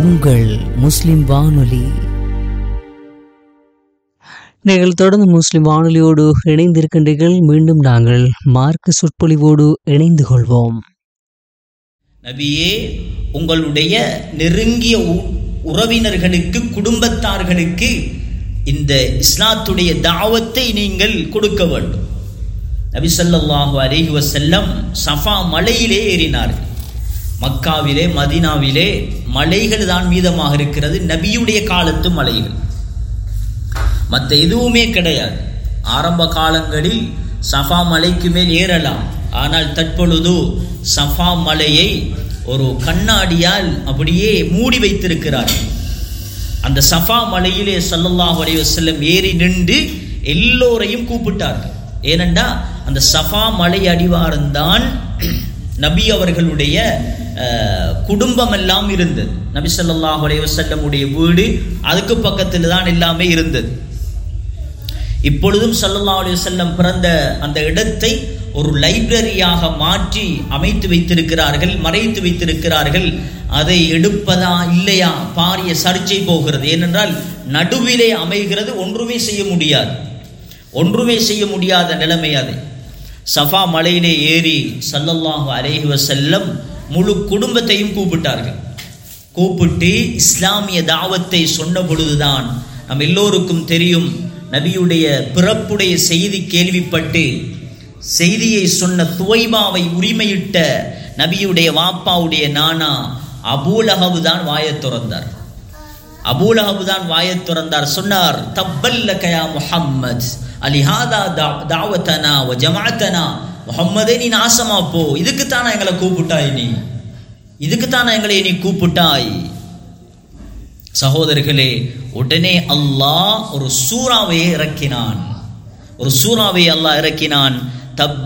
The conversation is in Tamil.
உங்கள் முஸ்லிம் வானொலி நீங்கள் தொடர்ந்து முஸ்லிம் வானொலியோடு இணைந்திருக்கின்றீர்கள் மீண்டும் நாங்கள் மார்க்க சொற்பொழிவோடு இணைந்து கொள்வோம் நபியே உங்களுடைய நெருங்கிய உ- உறவினர்களுக்கு குடும்பத்தார்களுக்கு இந்த இஸ்லாத்துடைய தாவத்தை நீங்கள் கொடுக்க வேண்டும் நபி ஸல்லல்லாஹு அலைஹி வஸல்லம் சஃபா மலையிலே ஏறினார்கள் மக்காவிலே மதீனாவிலே மலைகள் தான் மீதமாக இருக்கிறது நபியுடைய காலத்து மலைகள் மற்ற எதுவுமே கிடையாது ஆரம்ப காலங்களில் சஃபா மலைக்கு மேல் ஏறலாம் ஆனால் தற்பொழுது சஃபா மலையை ஒரு கண்ணாடியால் அப்படியே மூடி வைத்திருக்கிறார்கள் அந்த சஃபா மலையிலே ஸல்லல்லாஹு அலைஹி வஸல்லம் ஏறி நின்று எல்லோரையும் கூப்பிட்டார்கள் ஏனென்றா அந்த சஃபா மலை அடிவாரம்தான் நபி அவர்களுடைய அஹ், குடும்பம் எல்லாம் இருந்தது நபி ஸல்லல்லாஹு அலைஹி வஸல்லமுடைய வீடு அதுக்கு பக்கத்தில் தான் எல்லாமே இருந்தது இப்பொழுதும் ஸல்லல்லாஹு அலைஹி வஸல்லம் பிறந்த அந்த இடத்தை ஒரு லைப்ரரியாக மாற்றி அமைத்து வைத்திருக்கிறார்கள் மறைத்து வைத்திருக்கிறார்கள் அதை எடுப்பதா இல்லையா பாரிய சர்ச்சை போகிறது ஏனென்றால் நடுவிலே அமைகிறது ஒன்றுமே செய்ய முடியாது ஒன்றுமே செய்ய முடியாத நிலைமை அது சஃபா மலையிலே ஏறி ஸல்லல்லாஹு அலைஹி வஸல்லம் முழு குடும்பத்தையும் கூப்பிட்டார்கள் கூப்பிட்டு இஸ்லாமிய தாவத்தை சொன்ன பொழுதுதான் நம் எல்லோருக்கும் தெரியும் நபியுடைய பிறப்புடைய செய்தி கேள்விப்பட்டு செய்தியை சொன்ன துவைபாவை உரிமையிட்ட நபியுடைய வாப்பாவுடைய நானா அபூலஹபு தான் வாயத் திறந்தார் அபூலஹபு தான் வாயத் திறந்தார் சொன்னார் தப்பல்ல கயா முஹம்மத் அலிஹாதா தாவத்தனா வ ஜமாத்தனா முஹம்மதே நீ நாசமா போ இதுக்குத்தானா எங்களை கூப்பிட்டாய் நீ இதுக்குத்தானா எங்களை நீ கூப்பிட்டாய் சகோதரர்களே உடனே அல்லாஹ் ஒரு சூறாவை இறக்கினான் ஒரு சூறாவை அல்லாஹ் இறக்கினான் தப்ப